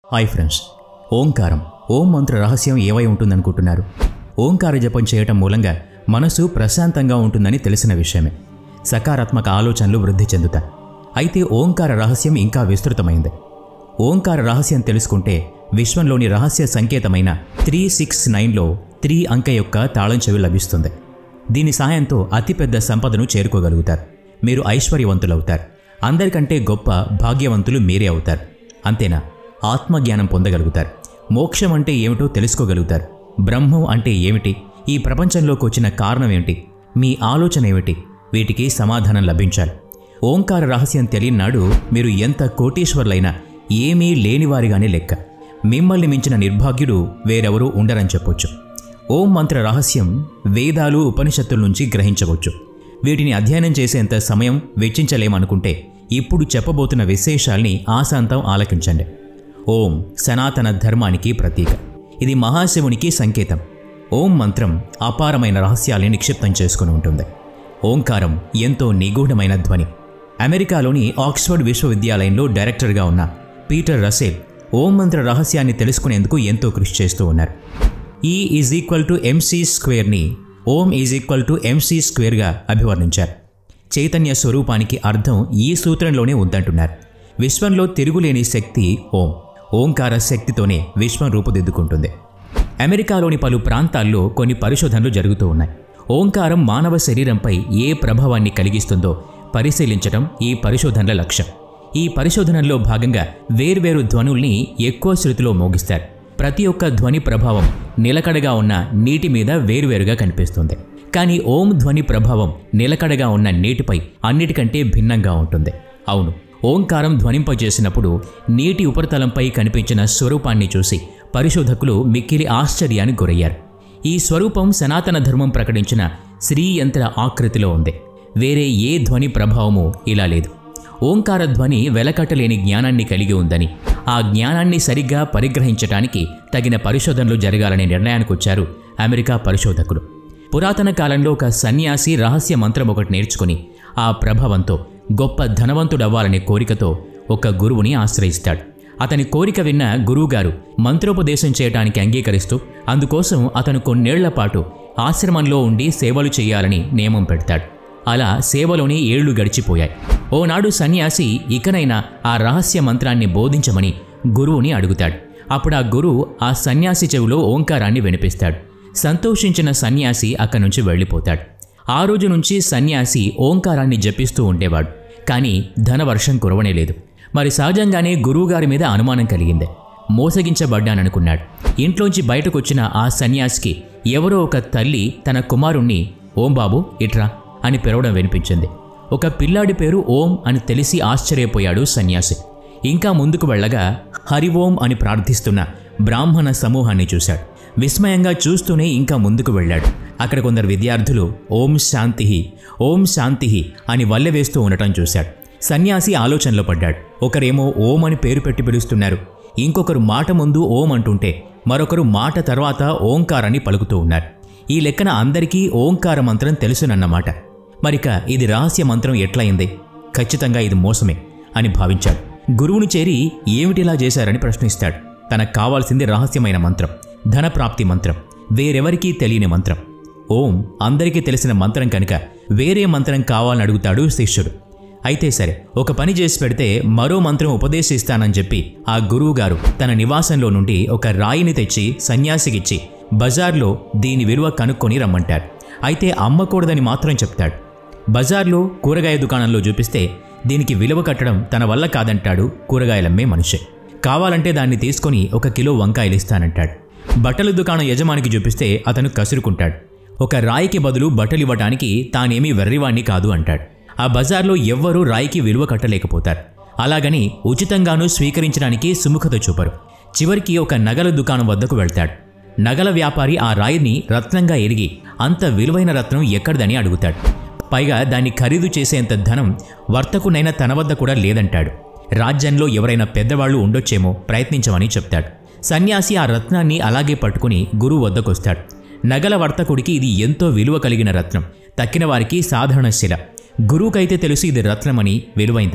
hi friends ఓంకారం ఓం మంత్ర రహస్యం ఏవై ఉంటుందనుకుంటున్నారు ఓంకార జపం చేయటం మూలంగా మనసు ప్రశాంతంగా ఉంటుందని తెలిసిన విషయమే సకారాత్మక ఆలోచనలు వృద్ధి చెందుతాయి అయితే ఓంకార రహస్యం ఇంకా విస్తృతమైంది ఓంకార రహస్యం తెలుసుకుంటే విశ్వంలోని రహస్య సంకేతమైన త్రీ సిక్స్ నైన్లో త్రీ అంకె యొక్క తాళం చెవి లభిస్తుంది దీని సాయంతో అతిపెద్ద సంపదను చేరుకోగలుగుతారు మీరు ఐశ్వర్యవంతులవుతారు అందరికంటే గొప్ప భాగ్యవంతులు మీరే అవుతారు అంతేనా ఆత్మజ్ఞానం పొందగలుగుతారు మోక్షం అంటే ఏమిటో తెలుసుకోగలుగుతారు బ్రహ్మం అంటే ఏమిటి ఈ ప్రపంచంలోకి వచ్చిన కారణం ఏమిటి మీ ఆలోచన ఏమిటి వీటికి సమాధానం లభించాలి ఓంకార రహస్యం తెలియనాడు మీరు ఎంత కోటీశ్వర్లైనా ఏమీ లేనివారిగానే లెక్క మిమ్మల్ని మించిన నిర్భాగ్యుడు వేరెవరూ ఉండరని చెప్పొచ్చు ఓం మంత్ర రహస్యం వేదాలు ఉపనిషత్తుల నుంచి గ్రహించవచ్చు వీటిని అధ్యయనం చేసేంత సమయం వెచ్చించలేమనుకుంటే ఇప్పుడు చెప్పబోతున్న విశేషాల్ని ఆశాంతం ఆలకించండి ఓం సనాతన ధర్మానికి ప్రతీక ఇది మహాశివునికి సంకేతం ఓం మంత్రం అపారమైన రహస్యాల్ని నిక్షిప్తం చేసుకుని ఉంటుంది ఓంకారం ఎంతో నిగూఢమైన ధ్వని అమెరికాలోని ఆక్స్ఫర్డ్ విశ్వవిద్యాలయంలో డైరెక్టర్గా ఉన్న పీటర్ రసేల్ ఓం మంత్ర రహస్యాన్ని తెలుసుకునేందుకు ఎంతో కృషి చేస్తూ ఉన్నారు E is equal to MC స్క్వేర్ని Om is equal to MC స్క్వేర్గా అభివర్ణించారు చైతన్య స్వరూపానికి అర్థం ఈ సూత్రంలోనే ఉందంటున్నారు విశ్వంలో తిరుగులేని శక్తి ఓం ఓంకార శక్తితోనే విశ్వం రూపుదిద్దుకుంటుంది అమెరికాలోని పలు ప్రాంతాల్లో కొన్ని పరిశోధనలు జరుగుతూ ఉన్నాయి ఓంకారం మానవ శరీరంపై ఏ ప్రభావాన్ని కలిగిస్తుందో పరిశీలించడం ఈ పరిశోధనల లక్ష్యం ఈ పరిశోధనల్లో భాగంగా వేర్వేరు ధ్వనుల్ని ఎక్కువ శృతిలో మోగిస్తారు ప్రతి ఒక్క ధ్వని ప్రభావం నిలకడగా ఉన్న నీటి మీద వేరువేరుగా కనిపిస్తుంది కానీ ఓం ధ్వని ప్రభావం నిలకడగా ఉన్న నీటిపై అన్నిటికంటే భిన్నంగా ఉంటుంది అవును ఓంకారం ధ్వనింపజేసినప్పుడు నీటి ఉపరితలంపై కనిపించిన స్వరూపాన్ని చూసి పరిశోధకులు మిక్కిలి ఆశ్చర్యానికి గురయ్యారు ఈ స్వరూపం సనాతన ధర్మం ప్రకటించిన శ్రీ యంత్ర ఆకృతిలో ఉంది వేరే ఏ ధ్వని ప్రభావము ఇలా లేదు ఓంకార ధ్వని వెలకట్టలేని జ్ఞానాన్ని కలిగి ఉందని ఆ జ్ఞానాన్ని సరిగ్గా పరిగ్రహించటానికి తగిన పరిశోధనలు జరగాలనే నిర్ణయానికి వచ్చారు అమెరికా పరిశోధకులు పురాతన కాలంలో ఒక సన్యాసి రహస్య మంత్రం ఒకటి నేర్చుకుని ఆ ప్రభావంతో గొప్ప ధనవంతుడవ్వాలనే కోరికతో ఒక గురువుని ఆశ్రయిస్తాడు అతని కోరిక విన్న గురువుగారు మంత్రోపదేశం చేయటానికి అంగీకరిస్తూ అందుకోసం అతను కొన్నేళ్ల పాటు ఆశ్రమంలో ఉండి సేవలు చేయాలని నియమం పెడతాడు అలా సేవలోని ఏళ్లు గడిచిపోయాయి ఓనాడు సన్యాసి ఇకనైనా ఆ రహస్య మంత్రాన్ని బోధించమని గురువుని అడుగుతాడు అప్పుడు ఆ గురువు ఆ సన్యాసి చెవిలో ఓంకారాన్ని వినిపిస్తాడు సంతోషించిన సన్యాసి అక్కడి నుంచి వెళ్ళిపోతాడు ఆ రోజు నుంచి సన్యాసి ఓంకారాన్ని జపిస్తూ ఉండేవాడు కానీ ధనవర్షం కురవనేలేదు మరి సహజంగానే గురువుగారి మీద అనుమానం కలిగింది మోసగించబడ్డాననుకున్నాడు ఇంట్లోంచి బయటకొచ్చిన ఆ సన్యాసికి ఎవరో ఒక తల్లి తన కుమారుణ్ణి ఓం బాబు ఇట్రా అని పిలవడం వినిపించింది ఒక పిల్లాడి పేరు ఓం అని తెలిసి ఆశ్చర్యపోయాడు సన్యాసి ఇంకా ముందుకు వెళ్ళగా హరి ఓం అని ప్రార్థిస్తున్న బ్రాహ్మణ సమూహాన్ని చూశాడు విస్మయంగా చూస్తూనే ఇంకా ముందుకు వెళ్ళాడు అక్కడ కొందరు విద్యార్థులు ఓం శాంతి ఓం శాంతి అని వల్లె వేస్తూ ఉండటం చూశాడు సన్యాసి ఆలోచనలో పడ్డాడు ఒకరేమో ఓం అని పేరు పెట్టి పిలుస్తున్నారు ఇంకొకరు మాట ముందు ఓం అంటుంటే మరొకరు మాట తర్వాత ఓంకారాన్ని పలుకుతూ ఉన్నారు ఈ లెక్కన అందరికీ ఓంకార మంత్రం తెలుసునన్నమాట మరిక ఇది రహస్య మంత్రం ఎట్లయింది ఖచ్చితంగా ఇది మోసమే అని భావించాడు గురువుని చేరి ఏమిటిలా చేశారని ప్రశ్నిస్తాడు తనకు కావాల్సింది రహస్యమైన మంత్రం ధనప్రాప్తి మంత్రం వేరెవరికీ తెలియని మంత్రం ఓం అందరికీ తెలిసిన మంత్రం కనుక వేరే మంత్రం కావాలని అడుగుతాడు శిష్యుడు అయితే సరే ఒక పని చేసి పెడితే మరో మంత్రం ఉపదేశిస్తానని చెప్పి ఆ గురువుగారు తన నివాసంలో నుండి ఒక రాయిని తెచ్చి సన్యాసికిచ్చి బజార్లో దీని విలువ కనుక్కొని రమ్మంటాడు అయితే అమ్మకూడదని మాత్రం చెప్తాడు బజార్లో కూరగాయ దుకాణంలో చూపిస్తే దీనికి విలువ కట్టడం తన వల్ల కాదంటాడు కూరగాయలమ్మే మనిషి కావాలంటే దాన్ని తీసుకొని ఒక కిలో వంకాయలు ఇస్తానంటాడు బట్టల దుకాణం యజమానికి చూపిస్తే అతను కసురుకుంటాడు ఒక రాయికి బదులు బట్టలు ఇవ్వటానికి తానేమీ వెర్రివాణ్ణి కాదు అంటాడు ఆ బజార్లో ఎవ్వరూ రాయికి విలువ కట్టలేకపోతారు అలాగని ఉచితంగానూ స్వీకరించడానికి సుముఖత చూపరు చివరికి ఒక నగల దుకాణం వద్దకు వెళ్తాడు నగల వ్యాపారి ఆ రాయిని రత్నంగా ఎరిగి అంత విలువైన రత్నం ఎక్కడిదని అడుగుతాడు పైగా దాన్ని ఖరీదు చేసేంత ధనం వర్తకునైనా తన వద్ద కూడా లేదంటాడు రాజ్యంలో ఎవరైనా పెద్దవాళ్ళు ఉండొచ్చేమో ప్రయత్నించమని చెప్తాడు సన్యాసి ఆ రత్నాన్ని అలాగే పట్టుకుని గురువు వద్దకొస్తాడు నగల వర్తకుడికి ఇది ఎంతో విలువ కలిగిన రత్నం తక్కిన వారికి సాధారణ శిల గురువుకైతే తెలుసు ఇది రత్నమని విలువైందని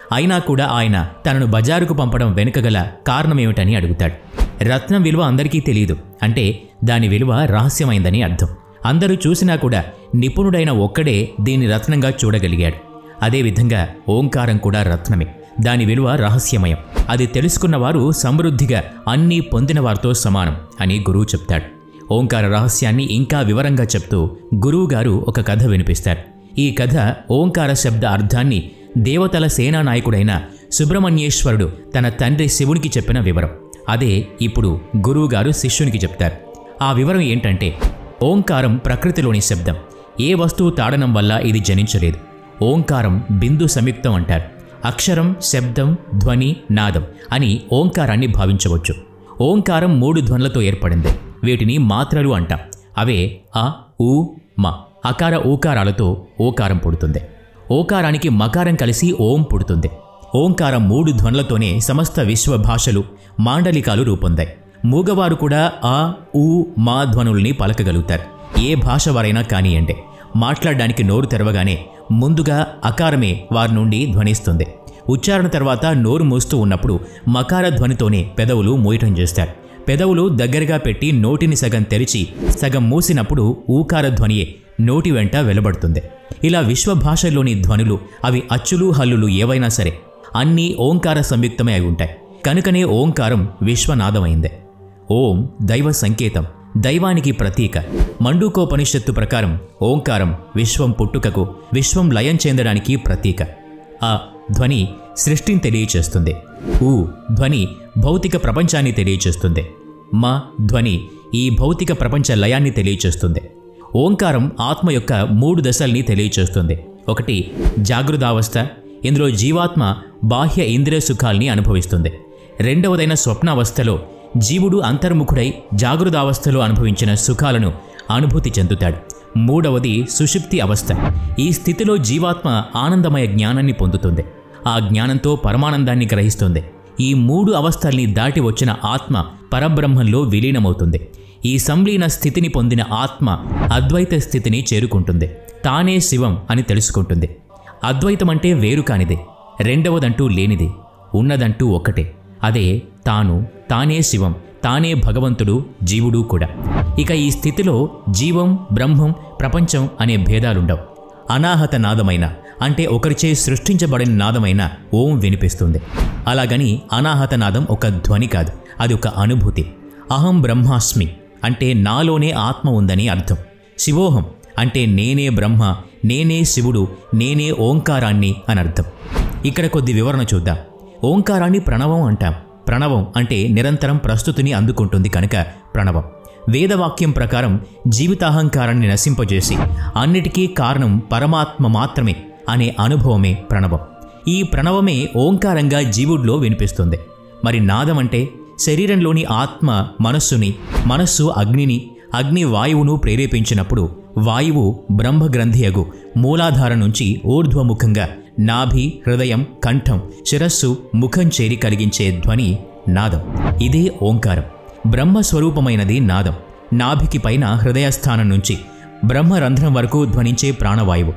అయినా కూడా ఆయన తనను బజారుకు పంపడం వెనుకగల కారణమేమిటని అడుగుతాడు రత్నం విలువ అందరికీ తెలియదు అంటే దాని విలువ రహస్యమైందని అర్థం అందరూ చూసినా కూడా నిపుణుడైన ఒక్కడే దీన్ని రత్నంగా చూడగలిగాడు అదేవిధంగా ఓంకారం కూడా రత్నమే దాని విలువ రహస్యమయం అది తెలుసుకున్నవారు సమృద్ధిగా అన్నీ పొందిన వారితో సమానం అని గురువు చెప్తాడు ఓంకార రహస్యాన్ని ఇంకా వివరంగా చెప్తూ గురువుగారు ఒక కథ వినిపిస్తారు ఈ కథ ఓంకార శబ్ద అర్థాన్ని దేవతల సేనానాయకుడైన సుబ్రహ్మణ్యేశ్వరుడు తన తండ్రి శివునికి చెప్పిన వివరం అదే ఇప్పుడు గురువుగారు శిష్యునికి చెప్తారు ఆ వివరం ఏంటంటే ఓంకారం ప్రకృతిలోని శబ్దం ఏ వస్తువు తాడనం వల్ల ఇది జనించలేదు ఓంకారం బిందు సంయుక్తం అంటారు అక్షరం శబ్దం ధ్వని నాదం అని ఓంకారాన్ని భావించవచ్చు ఓంకారం మూడు ధ్వనులతో ఏర్పడింది వీటిని మాత్రలు అంటాం అవే అ ఉ మ అకార ఊకారాలతో ఓకారం పుడుతుంది ఓకారానికి మకారం కలిసి ఓం పుడుతుంది ఓంకారం మూడు ధ్వనులతోనే సమస్త విశ్వ భాషలు మాండలికాలు రూపొందాయి మూగవారు కూడా ఆ ఊ మా ధ్వనుల్ని పలకగలుగుతారు ఏ భాష వారైనా కానియండి మాట్లాడడానికి నోరు తెరవగానే ముందుగా అకారమే వారి నుండి ధ్వనిస్తుంది ఉచ్చారణ తర్వాత నోరు మూస్తూ ఉన్నప్పుడు మకార ధ్వనితోనే పెదవులు మూయటం చేస్తారు పెదవులు దగ్గరగా పెట్టి నోటిని సగం తెరిచి సగం మూసినప్పుడు ఊకార ధ్వనియే నోటి వెంట వెలువడుతుంది ఇలా విశ్వ భాషల్లోని ధ్వనులు అవి అచ్చులు హల్లులు ఏవైనా సరే అన్నీ ఓంకార సంయుక్తమే అయి ఉంటాయి కనుకనే ఓంకారం విశ్వనాదమైందే ఓం దైవ సంకేతం దైవానికి ప్రతీక మండూకోపనిషత్తు ప్రకారం ఓంకారం విశ్వం పుట్టుకకు విశ్వం లయం చెందడానికి ప్రతీక ఆ ధ్వని సృష్టిని తెలియచేస్తుంది ఊ ధ్వని భౌతిక ప్రపంచాన్ని తెలియచేస్తుంది మ ధ్వని ఈ భౌతిక ప్రపంచ లయాన్ని తెలియచేస్తుంది ఓంకారం ఆత్మ యొక్క మూడు దశల్ని తెలియచేస్తుంది ఒకటి జాగృతావస్థ ఇందులో జీవాత్మ బాహ్య ఇంద్రియ సుఖాల్ని అనుభవిస్తుంది రెండవదైన స్వప్నావస్థలో జీవుడు అంతర్ముఖుడై జాగృతావస్థలో అనుభవించిన సుఖాలను అనుభూతి చెందుతాడు మూడవది సుషుప్తి అవస్థ ఈ స్థితిలో జీవాత్మ ఆనందమయ జ్ఞానాన్ని పొందుతుంది ఆ జ్ఞానంతో పరమానందాన్ని గ్రహిస్తుంది ఈ మూడు అవస్థల్ని దాటి వచ్చిన ఆత్మ పరబ్రహ్మంలో విలీనమవుతుంది ఈ సంలీన స్థితిని పొందిన ఆత్మ అద్వైత స్థితిని చేరుకుంటుంది తానే శివం అని తెలుసుకుంటుంది అద్వైతం అంటే వేరు కానిది రెండవదంటూ లేనిది ఉన్నదంటూ ఒక్కటే అదే తాను తానే శివం తానే భగవంతుడు జీవుడు కూడా ఇక ఈ స్థితిలో జీవం బ్రహ్మం ప్రపంచం అనే భేదాలుండవు అనాహత నాదమైన అంటే ఒకరిచే సృష్టించబడిన నాదమైన ఓం వినిపిస్తుంది అలాగని అనాహత నాదం ఒక ధ్వని కాదు అది ఒక అనుభూతి అహం బ్రహ్మాస్మి అంటే నాలోనే ఆత్మ ఉందని అర్థం శివోహం అంటే నేనే బ్రహ్మ నేనే శివుడు నేనే ఓంకారాన్ని అని అర్థం ఇక్కడ కొద్ది వివరణ చూద్దాం ఓంకారాన్ని ప్రణవం అంటాం ప్రణవం అంటే నిరంతరం ప్రస్తుతిని అందుకుంటుంది కనుక ప్రణవం వేదవాక్యం ప్రకారం జీవితాహంకారాన్ని నశింపజేసి అన్నిటికీ కారణం పరమాత్మ మాత్రమే అనే అనుభవమే ప్రణవం ఈ ప్రణవమే ఓంకారంగా జీవుడిలో వినిపిస్తుంది మరి నాదం అంటే శరీరంలోని ఆత్మ మనస్సుని మనస్సు అగ్నిని అగ్ని వాయువును ప్రేరేపించినప్పుడు వాయువు బ్రహ్మగ్రంథియగు మూలాధార నుంచి ఊర్ధ్వముఖంగా నాభి హృదయం కంఠం శిరస్సు ముఖం చేరి కలిగించే ధ్వని నాదం ఇదే ఓంకారం బ్రహ్మస్వరూపమైనది నాదం నాభికి పైన హృదయస్థానం నుంచి బ్రహ్మరంధ్రం వరకు ధ్వనించే ప్రాణవాయువు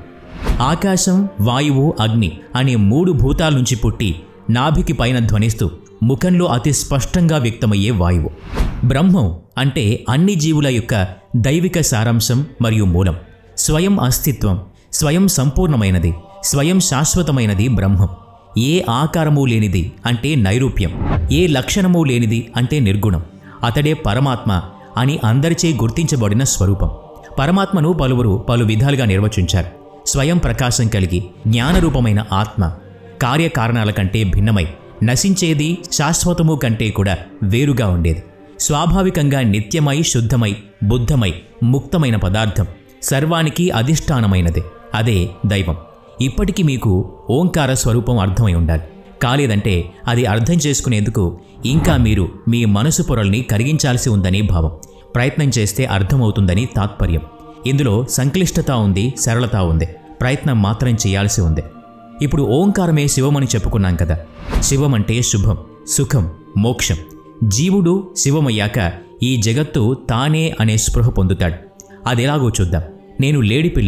ఆకాశం వాయువు అగ్ని అనే మూడు భూతాల నుంచి పుట్టి నాభికి పైన ధ్వనిస్తూ ముఖంలో అతి స్పష్టంగా వ్యక్తమయ్యే వాయువు బ్రహ్మం అంటే అన్ని జీవుల యొక్క దైవిక సారాంశం మరియు మూలం స్వయం అస్తిత్వం స్వయం సంపూర్ణమైనది స్వయం శాశ్వతమైనది బ్రహ్మం ఏ ఆకారము లేనిది అంటే నైరూప్యం ఏ లక్షణము లేనిది అంటే నిర్గుణం అతడే పరమాత్మ అని అందరిచే గుర్తించబడిన స్వరూపం పరమాత్మను పలువురు పలు విధాలుగా నిర్వచించారు స్వయం ప్రకాశం కలిగి జ్ఞానరూపమైన ఆత్మ కార్యకారణాల కంటే భిన్నమై నశించేది శాశ్వతము కంటే కూడా వేరుగా ఉండేది స్వాభావికంగా నిత్యమై శుద్ధమై బుద్ధమై ముక్తమైన పదార్థం సర్వానికి అధిష్టానమైనది అదే దైవం ఇప్పటికీ మీకు ఓంకార స్వరూపం అర్థమై ఉండాలి కాలేదంటే అది అర్థం చేసుకునేందుకు ఇంకా మీరు మీ మనసు పొరల్ని కరిగించాల్సి ఉందని భావం ప్రయత్నం చేస్తే అర్థమవుతుందని తాత్పర్యం ఇందులో సంక్లిష్టత ఉంది సరళత ఉంది ప్రయత్నం మాత్రం చేయాల్సి ఉంది ఇప్పుడు ఓంకారమే శివమని చెప్పుకున్నాం కదా శివమంటే శుభం సుఖం మోక్షం జీవుడు శివమయ్యాక ఈ జగత్తు తానే అనే స్పృహ పొందుతాడు అదెలాగో చూద్దాం నేను లేడి పిల్లని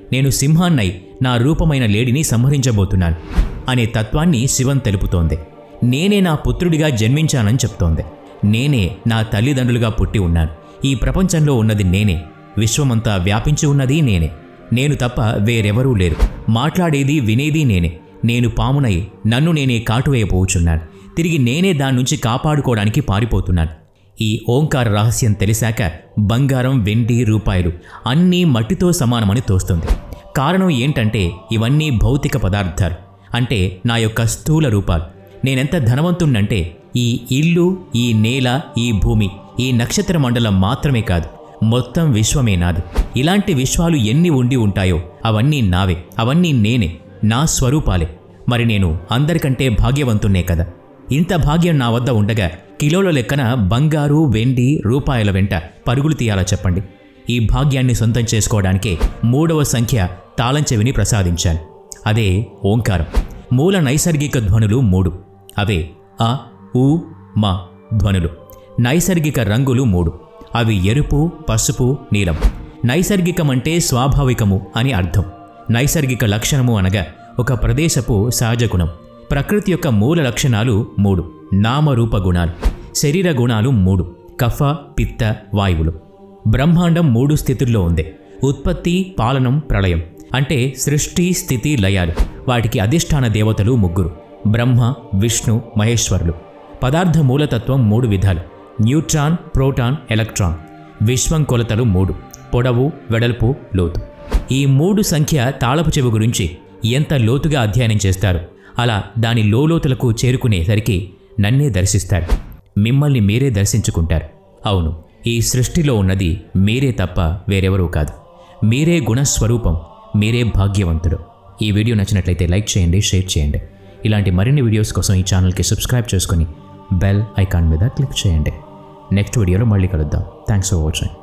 నేను సింహాన్నై నా రూపమైన లేడిని సంహరించబోతున్నాను అనే తత్వాన్ని శివం తెలుపుతోంది నేనే నా పుత్రుడిగా జన్మించానని చెప్తోంది నేనే నా తల్లిదండ్రులుగా పుట్టి ఉన్నాను ఈ ప్రపంచంలో ఉన్నది నేనే విశ్వమంతా వ్యాపించి ఉన్నది నేనే నేను తప్ప వేరెవరూ లేరు మాట్లాడేది వినేది నేనే నేను పామునై నన్ను నేనే కాటువేయపోవచ్చున్నాను తిరిగి నేనే దాని నుంచి కాపాడుకోవడానికి పారిపోతున్నాను ఈ ఓంకార రహస్యం తెలిసాక బంగారం వెండి రూపాయలు అన్నీ మట్టితో సమానమని తోస్తుంది కారణం ఏంటంటే ఇవన్నీ భౌతిక పదార్థాలు అంటే నా యొక్క స్థూల రూపాలు నేనెంత ధనవంతుణ్ణంటే ఈ ఇల్లు ఈ నేల ఈ భూమి ఈ నక్షత్ర మండలం మాత్రమే కాదు మొత్తం విశ్వమే నాది ఇలాంటి విశ్వాలు ఎన్ని ఉండి ఉంటాయో అవన్నీ నావే అవన్నీ నేనే నా స్వరూపాలే మరి నేను అందరికంటే భాగ్యవంతున్నే కదా ఇంత భాగ్యం నా వద్ద ఉండగా కిలోల లెక్కన బంగారు వెండి రూపాయల వెంట పరుగులు తీయాలా చెప్పండి ఈ భాగ్యాన్ని సొంతం చేసుకోవడానికే మూడవ సంఖ్య తాళం చెవిని ప్రసాదించాను అదే ఓంకారం మూల నైసర్గిక ధ్వనులు మూడు అవే అ ఉ మా ధ్వనులు నైసర్గిక రంగులు మూడు అవి ఎరుపు పసుపు నీలం నైసర్గికం అంటే స్వాభావికము అని అర్థం నైసర్గిక లక్షణము అనగా ఒక ప్రదేశపు సహజ గుణం ప్రకృతి యొక్క మూల లక్షణాలు మూడు నామరూప గుణాలు శరీర గుణాలు మూడు కఫ పిత్త వాయువులు బ్రహ్మాండం మూడు స్థితుల్లో ఉంది ఉత్పత్తి పాలనం ప్రళయం అంటే సృష్టి స్థితి లయాలు వాటికి అధిష్టాన దేవతలు ముగ్గురు బ్రహ్మ విష్ణు మహేశ్వరులు పదార్థ మూలతత్వం మూడు విధాలు న్యూట్రాన్ ప్రోటాన్ ఎలక్ట్రాన్ విశ్వం కొలతలు మూడు పొడవు వెడల్పు లోతు ఈ మూడు సంఖ్య తాళపు చెవి గురించి ఎంత లోతుగా అధ్యయనం చేస్తారు అలా దాని లోలోతులకు చేరుకునేసరికి నన్నే దర్శిస్తారు మిమ్మల్ని మీరే దర్శించుకుంటారు అవును ఈ సృష్టిలో ఉన్నది మీరే తప్ప వేరెవరూ కాదు మీరే గుణస్వరూపం మీరే భాగ్యవంతుడు ఈ వీడియో నచ్చినట్లయితే లైక్ చేయండి షేర్ చేయండి ఇలాంటి మరిన్ని వీడియోస్ కోసం ఈ ఛానల్కి సబ్స్క్రైబ్ చేసుకొని బెల్ ఐకాన్ మీద క్లిక్ చేయండి నెక్స్ట్ వీడియోలో మళ్ళీ కలుద్దాం థ్యాంక్స్ ఫర్ వాచింగ్